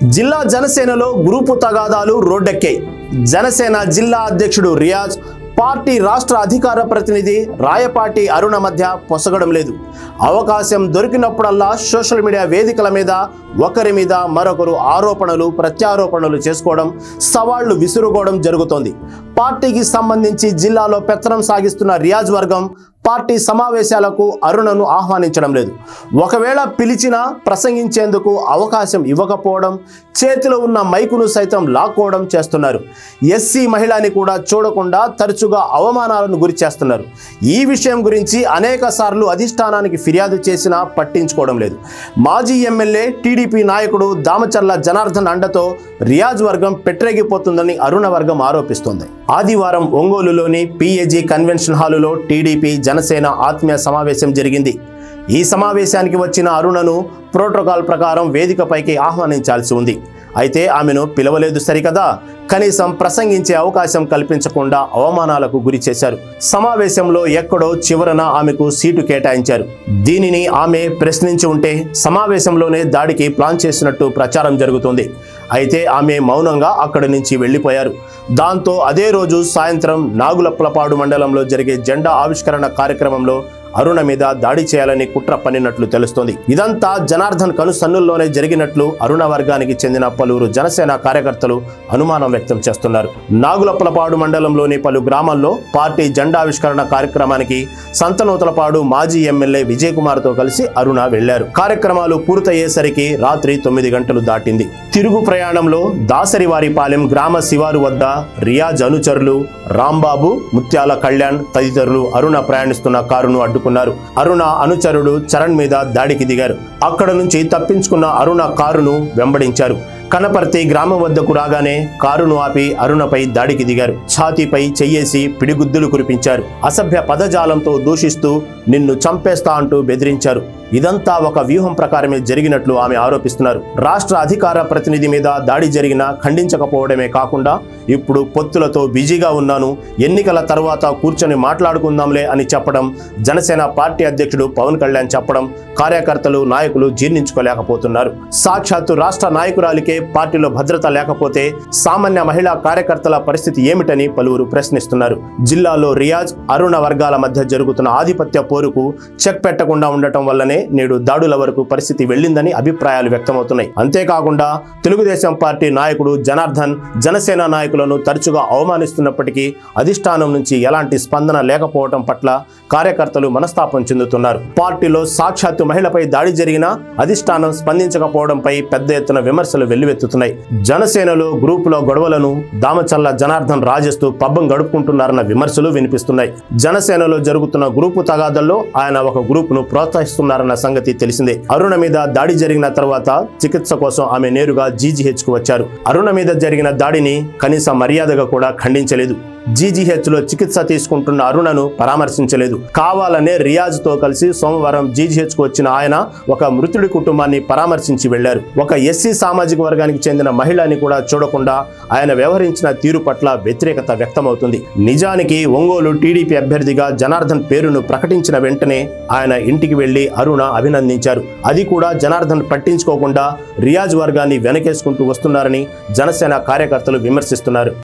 జిల్లా జనసేనలో గ్రూపు తగాదాలు రోడ్డెక్కాయి జనసేన జిల్లా అధ్యక్షుడు రియాజ్ పార్టీ రాష్ట్ర అధికార ప్రతినిధి రాయపాటి అరుణ మధ్య పొసగడం లేదు అవకాశం దొరికినప్పుడల్లా సోషల్ మీడియా వేదికల మీద ఒకరి మీద మరొకరు ఆరోపణలు ప్రత్యారోపణలు చేసుకోవడం సవాళ్లు విసురుకోవడం జరుగుతోంది పార్టీకి సంబంధించి జిల్లాలో పెత్తనం సాగిస్తున్న రియాజ్ వర్గం పార్టీ సమావేశాలకు అరుణను ఆహ్వానించడం లేదు ఒకవేళ పిలిచినా ప్రసంగించేందుకు అవకాశం ఇవ్వకపోవడం చేతిలో ఉన్న మైకును సైతం లాక్కోవడం చేస్తున్నారు ఎస్సీ మహిళని కూడా చూడకుండా తరచుగా అవమానాలను గురి చేస్తున్నారు ఈ విషయం గురించి అనేక సార్లు అధిష్టానానికి ఫిర్యాదు చేసినా పట్టించుకోవడం లేదు మాజీ ఎమ్మెల్యే టీడీపీ నాయకుడు దామచర్ల జనార్దన్ అండతో రియాజ్ వర్గం పెట్టరేగిపోతుందని అరుణ వర్గం ఆరోపిస్తోంది ఆదివారం ఒంగోలులోని పిఏజీ కన్వెన్షన్ హాలులో టీడీపీ జనసేన ఆత్మీయ సమావేశం జరిగింది ఈ సమావేశానికి వచ్చిన అరుణను ప్రోటోకాల్ ప్రకారం వేదికపైకి ఆహ్వానించాల్సి ఉంది అయితే ఆమెను పిలవలేదు సరికదా కనీసం ప్రసంగించే అవకాశం కల్పించకుండా అవమానాలకు గురి చేశారు సమావేశంలో ఎక్కడో చివరన ఆమెకు సీటు కేటాయించారు దీనిని ఆమె ప్రశ్నించి ఉంటే సమావేశంలోనే దాడికి ప్లాన్ చేసినట్టు ప్రచారం జరుగుతుంది అయితే ఆమె మౌనంగా అక్కడి నుంచి వెళ్ళిపోయారు దాంతో అదే రోజు సాయంత్రం నాగులప్పలపాడు మండలంలో జరిగే జెండా ఆవిష్కరణ కార్యక్రమంలో అరుణ మీద దాడి చేయాలని కుట్ర పన్నినట్లు తెలుస్తోంది ఇదంతా జనార్దన్ కనుసన్నుల్లోనే జరిగినట్లు అరుణ వర్గానికి చెందిన పలువురు జనసేన కార్యకర్తలు అనుమానం వ్యక్తం చేస్తున్నారు నాగులప్పలపాడు మండలంలోని పలు గ్రామాల్లో పార్టీ జెండావిష్కరణ కార్యక్రమానికి సంతనూతలపాడు మాజీ ఎమ్మెల్యే విజయ్ కుమార్ తో కలిసి అరుణ వెళ్లారు కార్యక్రమాలు పూర్తయ్యేసరికి రాత్రి తొమ్మిది గంటలు దాటింది తిరుగు ప్రయాణంలో దాసరివారిపాలెం గ్రామ శివారు వద్ద రియాజ్ అనుచరులు రాంబాబు ముత్యాల కళ్యాణ్ తదితరులు అరుణ ప్రయాణిస్తున్న కారును అడ్డుకున్నారు అరుణ అనుచరుడు చరణ్ మీద దాడికి దిగారు అక్కడ నుంచి తప్పించుకున్న అరుణ కారును వెంబడించారు కనపర్తి గ్రామం వద్దకు రాగానే కారును ఆపి అరుణపై దాడికి దిగారు ఛాతీపై చెయ్యేసి పిడిగుద్దులు కురిపించారు అసభ్య పదజాలంతో దూషిస్తూ నిన్ను చంపేస్తా అంటూ బెదిరించారు ఇదంతా ఒక వ్యూహం ప్రకారమే జరిగినట్లు ఆమె ఆరోపిస్తున్నారు రాష్ట్ర అధికార ప్రతినిధి మీద దాడి జరిగినా ఖండించకపోవడమే కాకుండా ఇప్పుడు పొత్తులతో బిజీగా ఉన్నాను ఎన్నికల తర్వాత కూర్చొని మాట్లాడుకుందాంలే అని చెప్పడం జనసేన పార్టీ అధ్యక్షుడు పవన్ కళ్యాణ్ చెప్పడం కార్యకర్తలు నాయకులు జీర్ణించుకోలేకపోతున్నారు సాక్షాత్తు రాష్ట్ర నాయకురాలికే పార్టీలో భద్రత లేకపోతే సామాన్య మహిళా కార్యకర్తల పరిస్థితి ఏమిటని పలువురు ప్రశ్నిస్తున్నారు జిల్లాలో రియాజ్ అరుణ వర్గాల మధ్య జరుగుతున్న ఆధిపత్య పోరుకు చెక్ పెట్టకుండా ఉండటం వల్లనే నేడు దాడుల వరకు పరిస్థితి వెళ్ళిందని అభిప్రాయాలు వ్యక్తమవుతున్నాయి అంతేకాకుండా తెలుగుదేశం పార్టీ నాయకుడు జనార్దన్ జనసేన నాయకులను తరచుగా అవమానిస్తున్నప్పటికీ అధిష్టానం నుంచి ఎలాంటి స్పందన లేకపోవడం పట్ల కార్యకర్తలు మనస్తాపం చెందుతున్నారు పార్టీలో సాక్షాత్తు మహిళపై దాడి జరిగినా అధిష్టానం స్పందించకపోవడంపై పెద్ద ఎత్తున విమర్శలు వెల్లువెత్తుతున్నాయి జనసేనలో గ్రూపులో గొడవలను దామచల్ల జనార్దన్ రాజేస్తూ పబ్బం గడుపుకుంటున్నారన్న విమర్శలు వినిపిస్తున్నాయి జనసేనలో జరుగుతున్న గ్రూపు తగాదల్లో ఆయన ఒక గ్రూపును ప్రోత్సహిస్తున్నారన్న సంగతి తెలిసిందే అరుణ మీద దాడి జరిగిన తర్వాత చికిత్స కోసం ఆమె నేరుగా జీజీహెచ్ కు వచ్చారు అరుణ మీద జరిగిన దాడిని కనీస మర్యాదగా కూడా ఖండించలేదు జీజీహెచ్ లో చికిత్స తీసుకుంటున్న అరుణను పరామర్శించలేదు కావాలనే రియాజ్ తో కలిసి సోమవారం జీజీహెచ్ కు వచ్చిన ఆయన ఒక మృతుడి కుటుంబాన్ని పరామర్శించి వెళ్లారు ఒక ఎస్సీ సామాజిక వర్గానికి చెందిన మహిళని కూడా చూడకుండా ఆయన వ్యవహరించిన తీరు పట్ల వ్యతిరేకత వ్యక్తమవుతుంది నిజానికి ఒంగోలు టీడీపీ అభ్యర్థిగా జనార్దన్ పేరును ప్రకటించిన వెంటనే ఆయన ఇంటికి వెళ్లి అరుణ అభినందించారు అది కూడా జనార్దన్ పట్టించుకోకుండా రియాజ్ వర్గాన్ని వెనకేసుకుంటూ వస్తున్నారని జనసేన కార్యకర్తలు విమర్శిస్తున్నారు